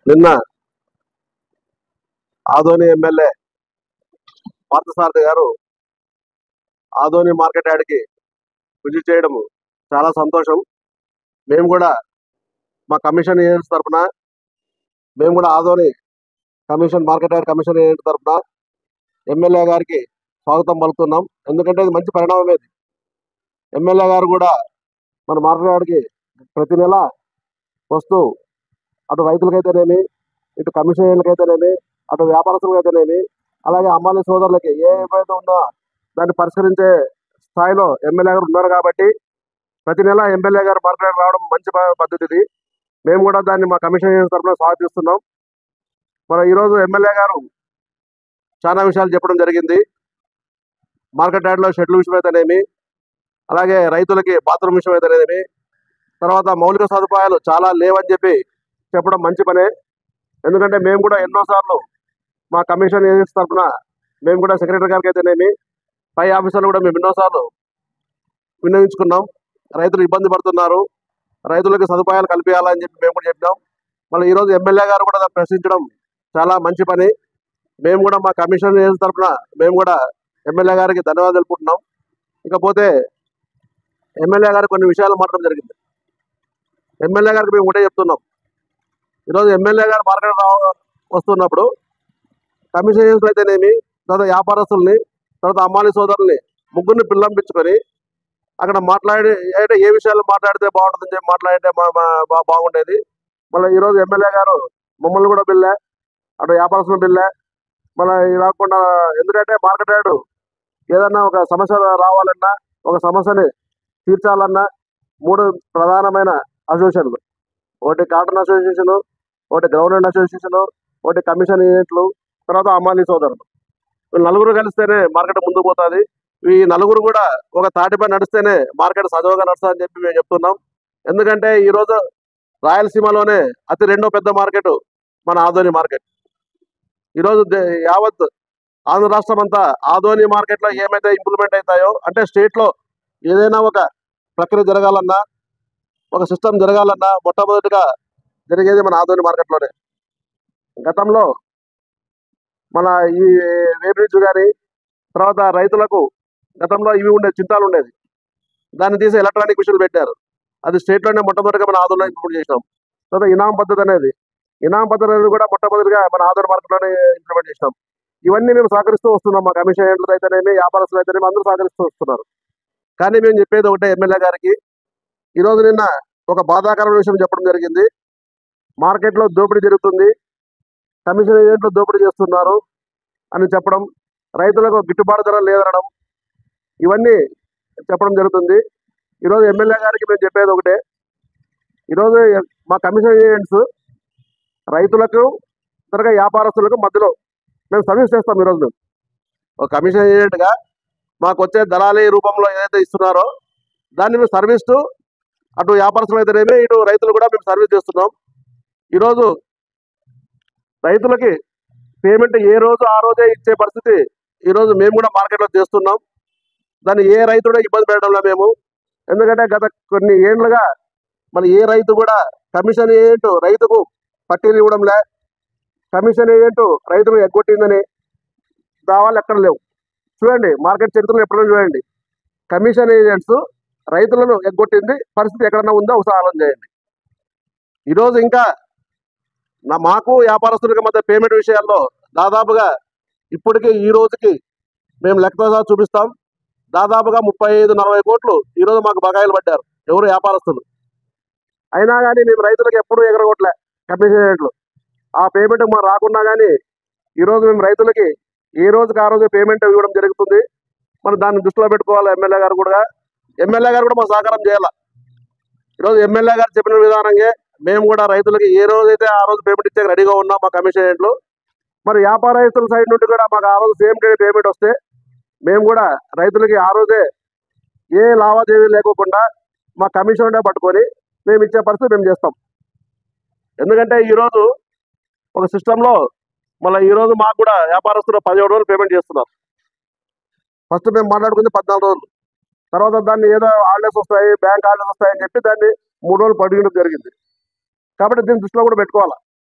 నిన్న ఆదోని ఎమ్మెల్యే పార్థసారథి గారు Adoni market యార్డ్కి visit చేయడం చాలా సంతోషం మేము కూడా మా కమిషన్ ఏజెంట్స్ తరఫున మేము కూడా Adoni commission market yard commission agent తరఫున ఎమ్మెల్యే గారికి స్వాగతం పలుకుతున్నాం ఎందుకంటే ఇది మంచి పరిణామం ఇది ఎమ్మెల్యే గారు కూడా మన మార్కెట్ యార్డ్కి ప్రతి నెల వస్తూ అటు రైతులకైతేనేమి ఇటు కమిషన్ ఏజెంట్లకైతేనేమి అటు వ్యాపారస్తులకైతేనేమి అలాగే అమ్మాలి సోదరులకి ఏ ఇబ్బంది ఉందో దాన్ని పరిష్కరించే స్థాయిలో ఎమ్మెల్యే గారు ఉన్నారు కాబట్టి ప్రతి నెల ఎమ్మెల్యే గారు మార్కెట్ రావడం మంచి ప- పద్ధతి ఇది మేము కూడా దాన్ని మా కమిషన్ ఏజెంట్స్ తరఫున స్వాగతిస్తున్నాం మరి ఈరోజు ఎమ్మెల్యే గారు చాలా విషయాలు చెప్పడం జరిగింది మార్కెట్ యార్డ్లో షెడ్యూల్ విషయం అయితేనేమి అలాగే రైతులకి బాత్రూమ్ విషయం అయితేనేమి తర్వాత మౌలిక సదుపాయాలు చాలా లేవని చెప్పి చెప్పడం మంచి పనే ఎందుకంటే మేము కూడా ఎన్నోసార్లు మా కమిషన్ ఏజెంట్స్ తరఫున మేము కూడా సెక్రటరీ గారికి అయితేనేమి పై ఆఫీసర్లు కూడా మేము ఎన్నోసార్లు విన్నవించుకున్నాం రైతులు ఇబ్బంది పడుతున్నారు రైతులకు సదుపాయాలు కల్పించాలని చెప్పి మేము కూడా చెప్పినాం మళ్ళీ ఈరోజు ఎమ్మెల్యే గారు కూడా దాన్ని ప్రశ్నించడం చాలా మంచి పని మేము కూడా మా కమిషన్ ఏజెంట్స్ తరఫున మేము కూడా ఎమ్మెల్యే గారికి ధన్యవాదాలు తెలుపుకుంటున్నాం ఇకపోతే ఎమ్మెల్యే గారు కొన్ని విషయాలు మాట్లాడడం జరిగింది ఎమ్మెల్యే గారికి మేము ఒకటే చెప్తున్నాం ఈరోజు ఎమ్మెల్యే గారు మార్కెట్ రావ- వస్తున్నప్పుడు కమిషన్ ఏజెంట్లు అయితేనేమి తర్వాత వ్యాపారస్తుల్ని తర్వాత అమ్మాలి సోదరుల్ని ముగ్గురిని పిల్లంపించుకొని అక్కడ మాట్లాడి అంటే ఏ విషయాలు మాట్లాడితే బాగుంటుందని చెప్పి మాట్లాడితే మా- మా- బా- బాగుండేది మళ్ళీ ఈరోజు ఎమ్మెల్యే గారు మమ్మల్ని కూడా బిల్లే అటు వ్యాపారస్తులు బిల్లే మళ్ళీ ఇది కాకుండా ఎందుకంటే మార్కెట్ యార్డు ఏదన్నా ఒక సమస్య రావాలన్నా ఒక సమస్యని తీర్చాలన్నా మూడు ప్రధానమైన అసోసియేషన్లు ఒకటి కాటన్ అసోసియేషన్ ఒకటి గ్రౌండ్ అసోసియేషన్ ఒకటి కమిషన్ ఏజెంట్లు తర్వాత అమ్మాలి సోదరులు వీళ్ళు నలుగురు కలిస్తేనే మార్కెట్ ముందుకు పోతుంది ఈ నలుగురు కూడా ఒక తాటిపై నడిస్తేనే మార్కెట్ సజావుగా నడుస్తుందని చెప్పి మేము చెప్తున్నాం ఎందుకంటే ఈ రోజు రాయలసీమలోనే అతి రెండో పెద్ద మార్కెట్ మన ఆదోని మార్కెట్ ఈరోజు దే- యావత్ ఆంధ్ర రాష్ట్రం అంతా ఆదోని మార్కెట్లో ఏమైతే ఇంప్లిమెంట్ అవుతాయో అంటే స్టేట్లో ఏదైనా ఒక ప్రక్రియ జరగాలన్నా ఒక సిస్టమ్ జరగాలన్నా మొట్టమొదటిగా జరిగేది మన ఆదోని మార్కెట్లోనే గతంలో మన ఈ వేబ్రిడ్జ్ కానీ తర్వాత రైతులకు గతంలో ఇవి ఉండే చింతాలు ఉండేది దాన్ని తీసి ఎలక్ట్రానిక్ మిషన్లు పెట్టారు అది స్టేట్లోనే మొట్టమొదటిగా మన ఆదోలో ఇంప్లిమెంట్ చేసినాం తర్వాత ఇనాం పద్ధతి అనేది ఇనాం పద్ధతి అనేది కూడా మొట్టమొదటిగా మన ఆదోని మార్కెట్లోనే ఇంప్లిమెంట్ చేసినాం ఇవన్నీ మేము సహకరిస్తూ వస్తున్నాం మా కమిషన్ ఏజెంట్లు అయితేనేమి వ్యాపారస్తులు అయితేనేమి అందరూ సహకరిస్తూ వస్తున్నారు కానీ మేము చెప్పేది ఒకటే ఎమ్మెల్యే గారికి ఈరోజు నిన్న ఒక బాధాకరమైన విషయం చెప్పడం జరిగింది మార్కెట్లో దోపిడీ జరుగుతుంది కమిషన్ ఏజెంట్లు దోపిడీ చేస్తున్నారు అని చెప్పడం రైతులకు గిట్టుబాటు ధర లేదనడం ఇవన్నీ చెప్పడం జరుగుతుంది ఈరోజు ఎమ్మెల్యే గారికి మేము చెప్పేది ఒకటే ఈరోజు మా కమిషన్ ఏజెంట్స్ రైతులకు తర్వాత వ్యాపారస్తులకు మధ్యలో మేము సర్వీస్ చేస్తాం ఈరోజు మేము ఒక కమిషన్ ఏజెంట్గా మాకు వచ్చే దళాలి రూపంలో ఏదైతే ఇస్తున్నారో దాన్ని మేము సర్వీస్ టు అటు వ్యాపారస్తులు అయితేనేమి ఇటు రైతులు కూడా మేము సర్వీస్ చేస్తున్నాం ఈరోజు రైతులకి పేమెంట్ ఏ రోజు ఆ రోజే ఇచ్చే పరిస్థితి ఈరోజు మేము కూడా మార్కెట్లో చేస్తున్నాం దాన్ని ఏ రైతు కూడా ఇబ్బంది పెట్టడంలో మేము ఎందుకంటే గత కొన్ని ఏండ్లుగా మన ఏ రైతు కూడా కమిషన్ ఏజెంట్ రైతుకు పట్టీలు ఇవ్వడంలే కమిషన్ ఏజెంట్ రైతులు ఎగ్గొట్టిందని దావాలు ఎక్కడ లేవు చూడండి మార్కెట్ చరిత్రలో ఎప్పుడైనా చూడండి కమిషన్ ఏజెంట్స్ రైతులను ఎగ్గొట్టింది పరిస్థితి ఎక్కడన్నా ఉందో ఒకసారి ఆలోచన చేయండి ఈరోజు ఇంకా నా మాకు వ్యాపారస్తులకి మధ్య పేమెంట్ విషయాల్లో దాదాపుగా ఇప్పటికీ ఈ రోజుకి మేము లెక్కతో సహా చూపిస్తాం దాదాపుగా ముప్పై ఐదు నలభై కోట్లు ఈరోజు మాకు బకాయిలు పడ్డారు ఎవరు వ్యాపారస్తులు అయినా కానీ మేము రైతులకు ఎప్పుడూ ఎగరగొట్టలే కమిషన్ ఏజెంట్లు ఆ పేమెంట్ మాకు రాకున్నా కానీ ఈరోజు మేము రైతులకి ఏ రోజుకి ఆ రోజు పేమెంట్ ఇవ్వడం జరుగుతుంది మరి దాన్ని దృష్టిలో పెట్టుకోవాలి ఎమ్మెల్యే గారు కూడా ఎమ్మెల్యే గారు కూడా మాకు సహకారం చేయాలి ఈరోజు ఎమ్మెల్యే గారు చెప్పిన విధానంగా మేము కూడా రైతులకి ఏ రోజైతే ఆ రోజు పేమెంట్ ఇచ్చే రెడీగా ఉన్నాం మా కమిషన్ ఏజెంట్లు మరి వ్యాపారస్తుల సైడ్ నుండి కూడా మాకు ఆ రోజు సేమ్ డే పేమెంట్ వస్తే మేము కూడా రైతులకి ఆ రోజే ఏ లావాదేవీ లేకోకుండా మా కమిషన్ డే పట్టుకొని మేము ఇచ్చే పరిస్థితి మేము చేస్తాం ఎందుకంటే ఈరోజు ఒక సిస్టంలో మళ్ళీ ఈరోజు మాకు కూడా వ్యాపారస్తులు పదిహేడు రోజులు పేమెంట్ చేస్తున్నారు ఫస్ట్ మేము మాట్లాడుకుంది పద్నాలుగు రోజులు తర్వాత దాన్ని ఏదో హాలిడేస్ వస్తాయి బ్యాంక్ హాలిడేస్ వస్తాయని చెప్పి దాన్ని మూడు రోజులు పడిగడం జరిగింది కాబట్టి దీన్ని దృష్టిలో కూడా పెట్టుకోవాలి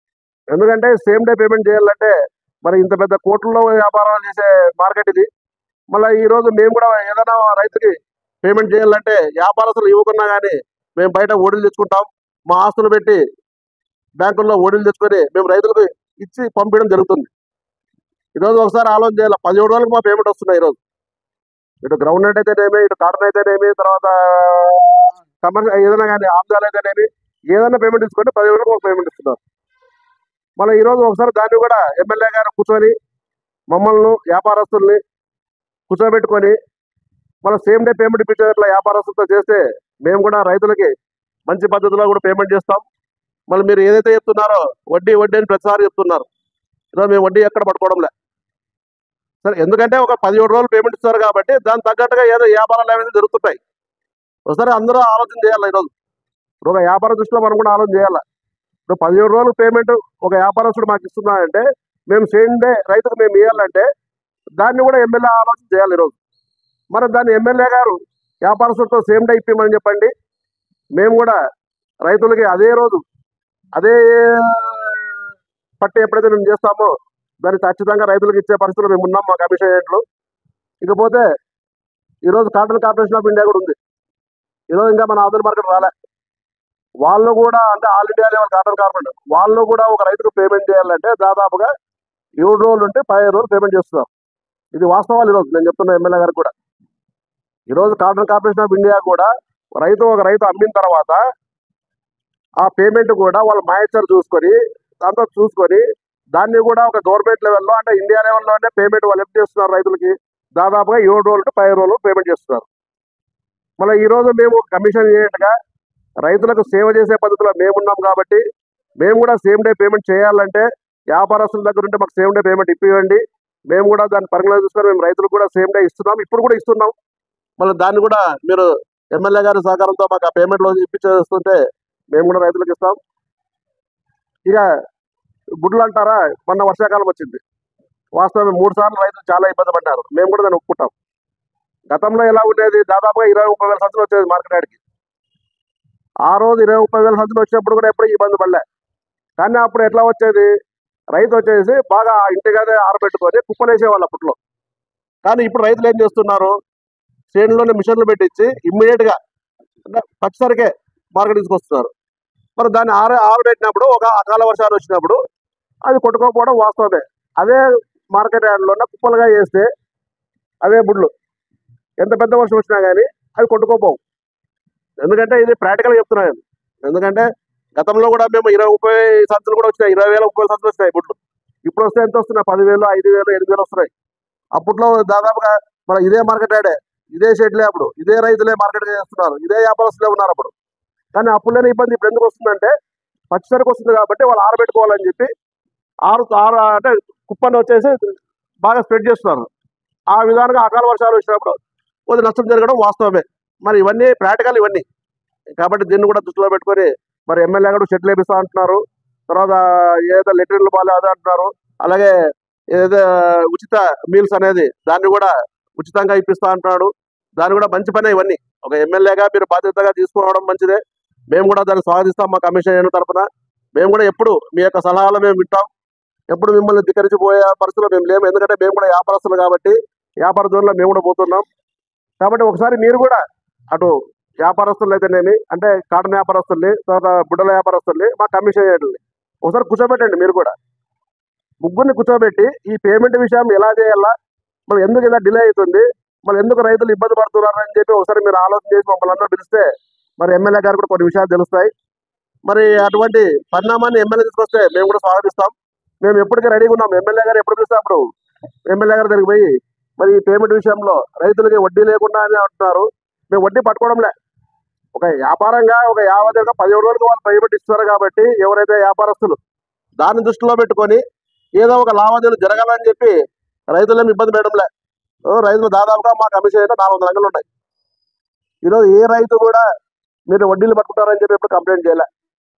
ఎందుకంటే సేమ్ డే పేమెంట్ చేయాలంటే మరి ఇంత పెద్ద కోట్లలో వ్యాపారాలు చేసే మార్కెట్ ఇది మళ్ళీ ఈ రోజు మేము కూడా ఏదైనా రైతుకి పేమెంట్ చేయాలంటే వ్యాపారస్తులు ఇవ్వకున్నా కానీ మేము బయట ఓడీలు తెచ్చుకుంటాం మా ఆస్తులు పెట్టి బ్యాంకుల్లో ఓడీలు తెచ్చుకొని మేము రైతులకు ఇచ్చి పంపించడం జరుగుతుంది ఈరోజు ఒకసారి ఆలోచన చేయాలి పదిహేడు రోజులకు మా పేమెంట్ వస్తున్నాయి ఈరోజు ఇటు గ్రౌండ్ నట్ అయితేనేమి ఇటు కాటన్ అయితేనేమి తర్వాత కమర్షియల్ ఏదైనా కానీ ఆమ్దాలు అయితేనేమి ఏదైనా పేమెంట్ తీసుకుంటే పది రోజులకు ఒక పేమెంట్ ఇస్తున్నారు మళ్ళీ ఈరోజు ఒకసారి దాన్ని కూడా ఎమ్మెల్యే గారు కూర్చొని మమ్మల్ని వ్యాపారస్తుల్ని కూర్చోబెట్టుకొని మళ్ళీ సేమ్ డే పేమెంట్ ఇప్పించేట్లా వ్యాపారస్తులతో చేస్తే మేము కూడా రైతులకి మంచి పద్ధతిలో కూడా పేమెంట్ చేస్తాం మళ్ళీ మీరు ఏదైతే చెప్తున్నారో వడ్డీ వడ్డీ అని ప్రతిసారి చెప్తున్నారు ఈరోజు మేము వడ్డీ ఎక్కడ పట్టుకోవడంలే సరే ఎందుకంటే ఒక పదిహేడు రోజులు పేమెంట్ ఇస్తారు కాబట్టి దానికి తగ్గట్టుగా ఏదో వ్యాపారాలు అనేది జరుగుతుంటాయి ఒకసారి అందరూ ఆలోచన చేయాలి ఈరోజు ఇప్పుడు ఒక వ్యాపార దృష్టిలో మనం కూడా ఆలోచన చేయాలి ఇప్పుడు పదిహేడు రోజులు పేమెంట్ ఒక వ్యాపారస్తుడు మాకు ఇస్తున్నాడంటే మేము సేమ్ డే రైతుకు మేము ఇవ్వాలంటే దాన్ని కూడా ఎమ్మెల్యే ఆలోచన చేయాలి ఈరోజు మరి దాన్ని ఎమ్మెల్యే గారు వ్యాపారస్తులతో సేమ్ డే ఇప్పిమని చెప్పండి మేము కూడా రైతులకి అదే రోజు అదే పట్టి ఎప్పుడైతే మేము చేస్తామో దాన్ని ఖచ్చితంగా రైతులకు ఇచ్చే పరిస్థితులు మేము ఉన్నాం మా కమిషన్ ఏజెంట్లు ఇకపోతే ఈరోజు కాటన్ కార్పొరేషన్ ఆఫ్ ఇండియా కూడా ఉంది ఈరోజు ఇంకా మన ఆధునిక మార్కెట్ రాలే వాళ్ళు కూడా అంటే all India level cotton corporate వాళ్ళు కూడా ఒక రైతుకు పేమెంట్ చేయాలంటే దాదాపుగా ఏడు రోజులు ఉంటే పదిహేను రోజులు పేమెంట్ చేస్తున్నారు ఇది వాస్తవాలు ఈరోజు నేను చెప్తున్నా ఎమ్మెల్యే గారికి కూడా ఈరోజు కాటన్ కార్పొరేషన్ ఆఫ్ ఇండియా కూడా రైతు ఒక రైతు అమ్మిన తర్వాత ఆ పేమెంట్ కూడా వాళ్ళు మాయచర్ చూసుకొని దాంతో చూసుకొని దాన్ని కూడా ఒక గవర్నమెంట్ లెవెల్లో అంటే ఇండియా లెవెల్లో అంటే పేమెంట్ వాళ్ళు ఎంత చేస్తున్నారు రైతులకి దాదాపుగా ఏడు రోజులు పది రోజులు పేమెంట్ చేస్తున్నారు మళ్ళీ ఈ రోజు మేము కమిషన్ చేయటగా రైతులకు సేవ చేసే పద్ధతిలో మేమున్నాం కాబట్టి మేము కూడా సేమ్ డే పేమెంట్ చేయాలంటే వ్యాపారస్తుల దగ్గర ఉంటే మాకు సేమ్ డే పేమెంట్ ఇప్పివ్వండి మేము కూడా దాన్ని పరిగణలో తీసుకొని మేము రైతులకు కూడా సేమ్ డే ఇస్తున్నాం ఇప్పుడు కూడా ఇస్తున్నాం మళ్ళీ దాన్ని కూడా మీరు ఎమ్మెల్యే గారి సహకారంతో మాకు ఆ పేమెంట్ రోజు ఇప్పించేస్తుంటే మేము కూడా రైతులకు ఇస్తాం ఇక గుడ్లు అంటారా మొన్న వర్షాకాలం వచ్చింది వాస్తవం మూడు సార్లు రైతులు చాలా ఇబ్బంది పడ్డారు మేము కూడా దాన్ని ఒప్పుకుంటాం గతంలో ఎలా ఉండేది దాదాపుగా ఇరవై ముప్పై వేల సంచులు వచ్చేది మార్కెట్ యార్డ్కి ఆ రోజు ఇరవై ముప్పై వేల సంచులు వచ్చినప్పుడు కూడా ఎప్పుడు ఇబ్బంది పడలే కానీ అప్పుడు ఎట్లా వచ్చేది రైతు వచ్చేసి బాగా ఇంటిగానే ఆరబెట్టుకొని కుప్పలేసేవాళ్ళు అప్పట్లో కానీ ఇప్పుడు రైతులు ఏం చేస్తున్నారు చేనులోనే మిషన్లు పెట్టించి ఇమ్మీడియట్ గా అంటే పచ్చిసరికే మార్కెట్ తీసుకొస్తున్నారు మరి దాన్ని ఆర ఆరబెట్టినప్పుడు ఒక అకాల వర్షాలు వచ్చినప్పుడు అది కొట్టుకోకపోవడం వాస్తవమే అదే మార్కెట్ యార్డ్లో కుప్పలుగా చేస్తే అదే బుడ్లు ఎంత పెద్ద వర్షం వచ్చినా కానీ అవి కొట్టుకోపోవు ఎందుకంటే ఇది ప్రాక్టికల్ చెప్తున్నాను ఎందుకంటే గతంలో కూడా మేము ఇరవై ముప్పై సంచులు కూడా వచ్చినాయి ఇరవై వేల ముప్పై సంచులు వచ్చినాయి బుడ్లు ఇప్పుడు వస్తే ఎంత వస్తున్నాయి పదివేలు ఐదు వేలు ఎనిమిది వేలు వస్తున్నాయి అప్పట్లో దాదాపుగా మన ఇదే మార్కెట్ యాడే ఇదే షెడ్లే అప్పుడు ఇదే రైతులే మార్కెట్ చేస్తున్నారు ఇదే వ్యాపారస్తులే ఉన్నారు అప్పుడు కానీ అప్పుడులేని ఇబ్బంది ఇప్పుడు ఎందుకు వస్తుందంటే పచ్చిసరికి వస్తుంది కాబట్టి వాళ్ళు ఆరబెట్టుకోవాలని చెప్పి ఆరు ఆరు అంటే కుప్పని వచ్చేసి బాగా స్ప్రెడ్ చేస్తున్నారు ఆ విధానంగా అకాల వర్షాలు వచ్చినప్పుడు కొద్ది నష్టం జరగడం వాస్తవమే మరి ఇవన్నీ ప్రాక్టికల్ ఇవన్నీ కాబట్టి దీన్ని కూడా దృష్టిలో పెట్టుకొని మరి ఎమ్మెల్యే కూడా షెడ్లు వేపిస్తా అంటున్నారు తర్వాత ఏదో లెటర్లు బాగా అదే అంటున్నారు అలాగే ఏదో ఉచిత మీల్స్ అనేది దాన్ని కూడా ఉచితంగా ఇప్పిస్తా అంటున్నాడు దాన్ని కూడా మంచి పనే ఇవన్నీ ఒక ఎమ్మెల్యేగా మీరు బాధ్యతగా తీసుకోవడం మంచిదే మేము కూడా దాన్ని స్వాగతిస్తాం మా కమిషన్ అయిన తరఫున మేము కూడా ఎప్పుడు మీ యొక్క సలహాలు మేము వింటాం ఎప్పుడు మిమ్మల్ని ధిక్కరించిపోయే పరిస్థితుల్లో మేము లేము ఎందుకంటే మేము కూడా వ్యాపారస్తులు కాబట్టి వ్యాపార జోన్లో మేము కూడా పోతున్నాం కాబట్టి ఒకసారి మీరు కూడా అటు వ్యాపారస్తులు అయితేనేమి అంటే కాటన్ వ్యాపారస్తుల్ని తర్వాత బుడ్డల వ్యాపారస్తుల్ని మా కమిషన్ చేయండి ఒకసారి కూర్చోబెట్టండి మీరు కూడా ముగ్గురిని కూర్చోబెట్టి ఈ పేమెంట్ విషయం ఎలా చేయాలా మరి ఎందుకు ఇలా డిలే అవుతుంది మరి ఎందుకు రైతులు ఇబ్బంది పడుతున్నారు అని చెప్పి ఒకసారి మీరు ఆలోచన చేసి మమ్మల్ని అందరూ పిలిస్తే మరి ఎమ్మెల్యే గారు కూడా కొన్ని విషయాలు తెలుస్తాయి మరి అటువంటి పరిణామాన్ని ఎమ్మెల్యే తీసుకొస్తే మేము కూడా స్వాగతిస్తాం మేము ఎప్పటికీ రెడీగా ఉన్నాం ఎమ్మెల్యే గారు ఎప్పుడు పిలిస్తే అప్పుడు ఎమ్మెల్యే గారి దగ్గరికి పోయి మరి ఈ పేమెంట్ విషయంలో రైతులకి వడ్డీ లేకుండా అని అంటున్నారు మేము వడ్డీ పట్టుకోవడంలే ఒక వ్యాపారంగా ఒక యావదేగా పదిహేడు రోజులకు వాళ్ళు పేమెంట్ ఇస్తారు కాబట్టి ఎవరైతే వ్యాపారస్తులు దాన్ని దృష్టిలో పెట్టుకొని ఏదో ఒక లావాదేవీలు జరగాలని చెప్పి రైతులేమి ఇబ్బంది పెట్టడంలే ఓ రైతులు దాదాపుగా మా కమిషన్ అయితే నాలుగు వందల అంగళ్ళు ఉన్నాయి ఈరోజు ఏ రైతు కూడా మీరు వడ్డీలు పట్టుకుంటారని చెప్పి ఎప్పుడు కంప్లైంట్ చేయలే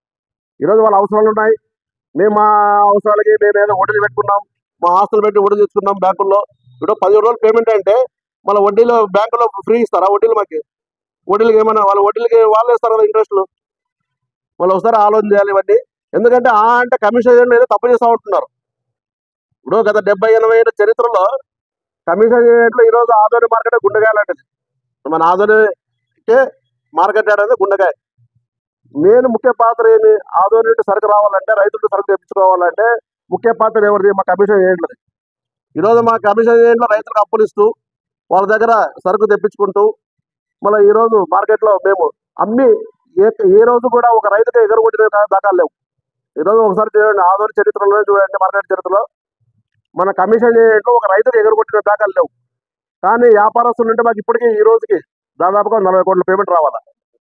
ఈరోజు వాళ్ళ అవసరాలు ఉన్నాయి మేము మా అవసరాలకి మేము ఏదో వడ్డీలు పెట్టుకున్నాం మా ఆస్తులు పెట్టి వడ్డీ తెచ్చుకున్నాం బ్యాంకుల్లో ఇప్పుడు పదిహేడు రోజులు పేమెంట్ అంటే మళ్ళీ వడ్డీలో బ్యాంకులో ఫ్రీ ఇస్తారా వడ్డీలు మాకు వడ్డీలకి ఏమన్నా వాళ్ళ వడ్డీలకి వాళ్ళు ఇస్తారు కదా ఇంట్రెస్ట్లు వాళ్ళు ఒకసారి ఆలోచన చేయాలి ఇవన్నీ ఎందుకంటే ఆ అంటే కమిషన్ ఏజెంట్లు ఏదో తప్పు చేస్తూ ఉంటున్నారు ఇప్పుడు గత డెబ్బై ఎనభై ఏళ్ళ చరిత్రలో కమిషన్ ఏజెంట్లు ఈరోజు ఆదోని మార్కెట్ గుండెకాయ లాంటిది మన ఆదోనికే మార్కెట్ అనేది గుండెకాయ మెయిన్ ముఖ్య పాత్ర ఏమి ఆదోని నుండి సరుకు రావాలంటే రైతులకు సరుకు తెప్పించుకోవాలంటే ముఖ్య పాత్ర ఎవరిది మా కమిషన్ ఏజెంట్లది ఈరోజు మా కమిషన్ ఏజెంట్లు రైతులకు అప్పులు ఇస్తూ వాళ్ళ దగ్గర సరుకు తెప్పించుకుంటూ మళ్ళీ ఈరోజు మార్కెట్లో మేము అమ్మి ఏ ఏ రోజు కూడా ఒక రైతుకి ఎగరగొట్టిన దా- దాఖలు లేవు ఈరోజు ఒకసారి చూడండి ఆదోని చరిత్రలో చూడండి మార్కెట్ చరిత్రలో మన కమిషన్ ఏజెంట్లు ఒక రైతుకి ఎగరగొట్టిన దాఖలు లేవు కానీ వ్యాపారస్తులు ఉంటే మాకు ఇప్పటికీ ఈ రోజుకి దాదాపుగా నలభై కోట్ల పేమెంట్ రావాలా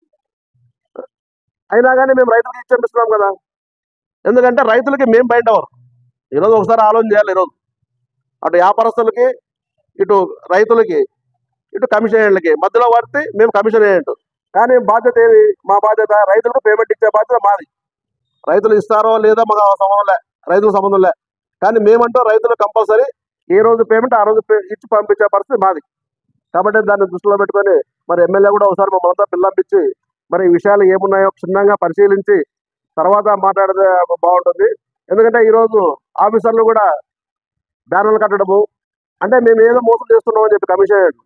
అయినా కానీ మేము రైతులకు ఇచ్చేపిస్తున్నాం కదా ఎందుకంటే రైతులకి మేము బయట ఎవరు ఈరోజు ఒకసారి ఆలోచన చేయాలి ఈరోజు అటు వ్యాపారస్తులకి ఇటు రైతులకి ఇటు కమిషన్ ఏజెంట్లకి మధ్యలో పడితే మేము కమిషన్ ఏజెంట్ కానీ బాధ్యత ఏది మా బాధ్యత రైతులకు పేమెంట్ ఇచ్చే బాధ్యత మాది రైతులు ఇస్తారో లేదో మాకు ఆ సంబంధం లే రైతులకు సంబంధం లే కానీ మేమంటూ రైతులకు కంపల్సరీ ఏ రోజు పేమెంట్ ఆ రోజు పే- ఇచ్చి పంపించే పరిస్థితి మాది కాబట్టి దాన్ని దృష్టిలో పెట్టుకొని మరి ఎమ్మెల్యే కూడా ఒకసారి మమ్మల్ని అంతా పిల్లంపించి మరి ఈ విషయాలు ఏమున్నాయో క్షుణ్ణంగా పరిశీలించి తర్వాత మాట్లాడితే బాగుంటుంది ఎందుకంటే ఈరోజు ఆఫీసర్లు కూడా బ్యానర్లు కట్టడము అంటే మేము ఏదో మోసం చేస్తున్నాం అని చెప్పి కమిషన్ ఏజెంట్లు.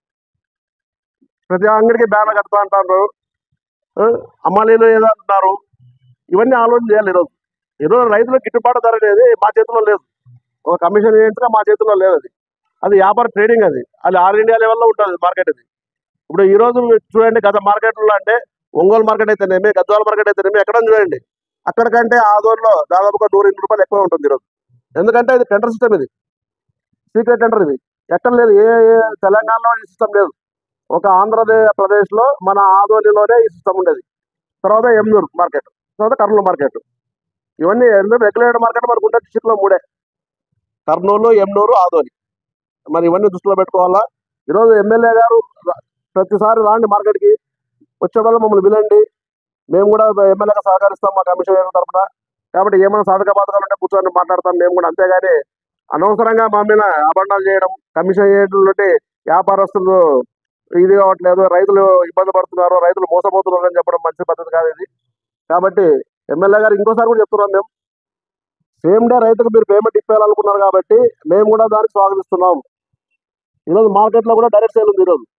ప్రతి అంగడికి బ్యానర్ కడతా అంటారు ఆ, అమ్మాలీలు ఏదో అంటున్నారు ఇవన్నీ ఆలోచన చేయాలి ఈరోజు ఈరోజు రైతులకు గిట్టుబాటు ధర అనేది మా చేతిలో లేదు ఒక కమిషన్ ఏజెంట్గా మా చేతిలో లేదు అది అది వ్యాపార ట్రేడింగ్ అది అది ఆల్ ఇండియా లెవెల్లో ఉంటుంది మార్కెట్ అది ఇప్పుడు ఈ రోజు మీరు చూడండి గత మార్కెట్లో అంటే ఒంగోలు మార్కెట్ అయితేనేమి గద్వాల మార్కెట్ అయితేనేమి ఎక్కడ చూడండి అక్కడికంటే ఆ దూరంలో దాదాపుగా నూరు ఎనిమిది రూపాయలు ఎక్కువ ఉంటుంది ఈరోజు ఎందుకంటే ఇది టెండర్ సిస్టమ్ ఇది సీక్రెట్ టెండర్ ఇది ఎక్కడ లేదు ఏ ఏ తెలంగాణలో ఈ సిస్టమ్ లేదు ఒక ఆంధ్రప్రదేశ్ లో మన ఆదోనిలోనే ఈ సిస్టమ్ ఉండేది తర్వాత ఎమ్నూరు మార్కెట్ తర్వాత కర్నూలు మార్కెట్ ఇవన్నీ ఎందుకంటే రెగ్యులేటెడ్ మార్కెట్ మనకు ఉండే district లో మూడే కర్నూలు ఎమ్నూరు ఆదోని మరి ఇవన్నీ దృష్టిలో పెట్టుకోవాలా ఈరోజు ఎమ్మెల్యే గారు ర- ప్రతిసారి రాండి మార్కెట్కి వచ్చేవాళ్ళు మమ్మల్ని పిలండి మేము కూడా ఎమ్మెల్యేగా సహకరిస్తాం మా కమిషన్ తరఫున కాబట్టి ఏమైనా సాధక బాధకాలు ఉంటే కూర్చొని మాట్లాడతాం మేము కూడా అంతేగాని అనవసరంగా మా మీద అబండాలు చేయడం కమిషన్ చేయడం వ్యాపారస్తులు ఇది కావట్లేదు రైతులు ఇబ్బంది పడుతున్నారు రైతులు మోసపోతున్నారు అని చెప్పడం మంచి పద్ధతి కాదు ఇది కాబట్టి ఎమ్మెల్యే గారు ఇంకోసారి కూడా చెప్తున్నాం మేము సేమ్ డే రైతుకు మీరు పేమెంట్ ఇప్పేయాలనుకున్నారు కాబట్టి మేము కూడా దానికి స్వాగతిస్తున్నాం ఈరోజు మార్కెట్లో కూడా డైరెక్ట్ సేల్ ఉంది ఈరోజు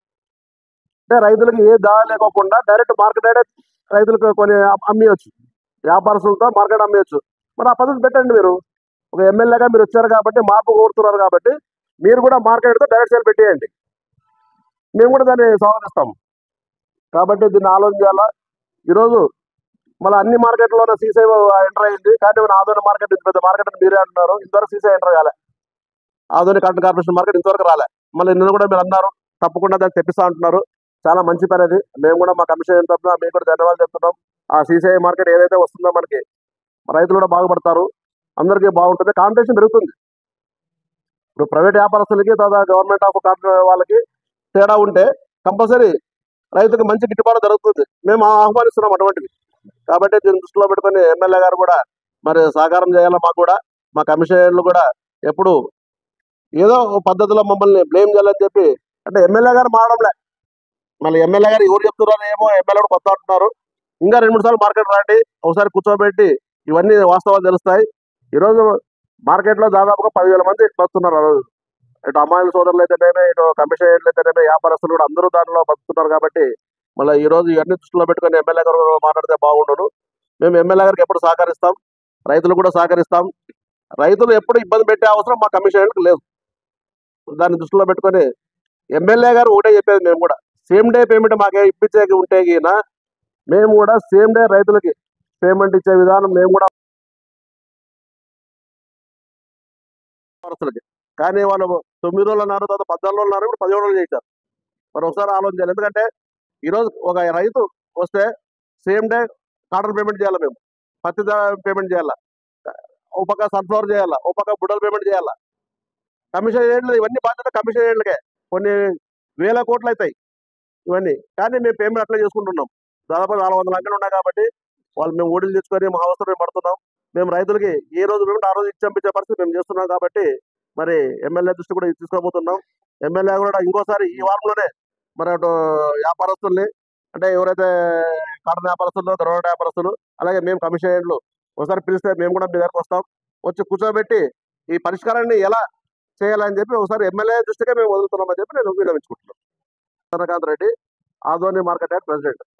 అంటే రైతులకు ఏ దారి లేకోకుండా డైరెక్ట్ మార్కెట్ రైతులకు కొన్ని అమ్మేయచ్చు వ్యాపారస్తులతో మార్కెట్ అమ్మేయచ్చు మరి ఆ పద్ధతి పెట్టండి మీరు ఒక ఎమ్మెల్యేగా మీరు వచ్చారు కాబట్టి మార్పు కోరుతున్నారు కాబట్టి మీరు కూడా మార్కెట్తో డైరెక్ట్ సేల్ పెట్టేయండి మేము కూడా దాన్ని స్వాగతిస్తాం కాబట్టి దీన్ని ఆలోచన చేయాలా ఈరోజు మళ్ళీ అన్ని మార్కెట్లోనే సీసీ ఎంటర్ అయింది కానీ మన ఆధునిక మార్కెట్ ఇంత పెద్ద మార్కెట్ అని మీరే అంటున్నారు ఇంతవరకు సీసీ ఎంటర్ కాలే ఆధునిక కరెంట్ కార్పొరేషన్ మార్కెట్ ఇంతవరకు రాలే మళ్ళీ నిన్న కూడా మీరు అన్నారు తప్పకుండా దాన్ని తెప్పిస్తా అంటున్నారు చాలా మంచి పని అది మేము కూడా మా కమిషన్ తరఫున మేము కూడా ధన్యవాదాలు చెప్తున్నాం ఆ సీసీఐ మార్కెట్ ఏదైతే వస్తుందో మనకి రైతులు కూడా బాగుపడతారు అందరికీ బాగుంటుంది కాంపిటీషన్ పెరుగుతుంది ఇప్పుడు ప్రైవేట్ వ్యాపారస్తులకి తర్వాత గవర్నమెంట్ ఆఫ్ కాంట్రా వాళ్ళకి తేడా ఉంటే కంపల్సరీ రైతుకి మంచి గిట్టుబాటు జరుగుతుంది మేము ఆహ్వానిస్తున్నాం అటువంటివి కాబట్టి దీన్ని దృష్టిలో పెట్టుకొని ఎమ్మెల్యే గారు కూడా మరి సహకారం చేయాలి మాకు కూడా మా కమిషనర్లు కూడా ఎప్పుడు ఏదో ఒక పద్ధతిలో మమ్మల్ని బ్లేమ్ చేయాలని చెప్పి అంటే ఎమ్మెల్యే గారు మారడంలే మళ్ళీ ఎమ్మెల్యే గారు ఎవరు చెప్తున్నారో ఏమో ఎమ్మెల్యే కూడా కొత్త అంటున్నారు ఇంకా రెండు మూడు సార్లు మార్కెట్ రండి ఒకసారి కూర్చోబెట్టి ఇవన్నీ వాస్తవాలు తెలుస్తాయి ఈరోజు మార్కెట్లో దాదాపుగా పదివేల మంది బతున్నారు ఆ రోజు ఇటు అమ్మాయిల సోదరులు అయితేనేమే ఇటు కమిషన్ అయితేనేమే వ్యాపారస్తులు కూడా అందరూ దానిలో బతుకుతున్నారు కాబట్టి మళ్ళీ ఈ రోజు ఇవన్నీ దృష్టిలో పెట్టుకొని ఎమ్మెల్యే గారు మాట్లాడితే బాగుండను మేము ఎమ్మెల్యే గారికి ఎప్పుడు సహకరిస్తాం రైతులు కూడా సహకరిస్తాం రైతులు ఎప్పుడు ఇబ్బంది పెట్టే అవసరం మా కమిషన్ లేదు దాన్ని దృష్టిలో పెట్టుకొని ఎమ్మెల్యే గారు ఒకటే చెప్పేది మేము కూడా సేమ్ డే పేమెంట్ మాకే ఇప్పించే ఉంటే గిన మేము కూడా సేమ్ డే రైతులకి పేమెంట్ ఇచ్చే విధానం మేము కూడా వ్యాపారస్తులకి కానీ వాళ్ళు తొమ్మిది రోజులు అన్నారు తర్వాత పద్నాలుగు రోజులు అన్నారు ఇప్పుడు పదిహేడు రోజులు చేశారు మరి ఒకసారి ఆలోచన చేయాలి ఎందుకంటే ఈరోజు ఒక రైతు వస్తే సేమ్ డే కాటన్ పేమెంట్ చేయాలి మేము పత్తి పేమెంట్ చేయాలా ఒక పక్క సన్ఫ్లవర్ చేయాలా ఒక పక్క బుడ్డలు పేమెంట్ చేయాలా కమిషన్ ఏళ్ళు ఇవన్నీ బాధ్యత కమిషన్ ఏళ్ళకే కొన్ని వేల కోట్లు అవుతాయి ఇవన్నీ కానీ మేము పేమెంట్ అట్లా చేసుకుంటున్నాం దాదాపు నాలుగు వందల అంకెలు ఉన్నాయి కాబట్టి వాళ్ళు మేము ఓడిలు తెచ్చుకొని మా అవసరం మేము పడుతున్నాం మేము రైతులకి ఏ రోజు పేమెంట్ ఆ రోజు ఇచ్చి పంపించే పరిస్థితి మేము చేస్తున్నాం కాబట్టి మరి ఎమ్మెల్యే దృష్టి కూడా ఇది తీసుకోబోతున్నాం ఎమ్మెల్యే కూడా ఇంకోసారి ఈ వారంలోనే మరి అటు వ్యాపారస్తుల్ని అంటే ఎవరైతే కాటన్ వ్యాపారస్తులు గొడవ వ్యాపారస్తులు అలాగే మేము కమిషన్ ఒకసారి పిలిస్తే మేము కూడా మీ దగ్గరకు వస్తాం వచ్చి కూర్చోబెట్టి ఈ పరిష్కారాన్ని ఎలా చేయాలని చెప్పి ఒకసారి ఎమ్మెల్యే దృష్టిగా మేము వదులుతున్నామని చెప్పి నేను విన్నవించుకుంటున్నాను Chandrakanth Reddy Adoni market yard president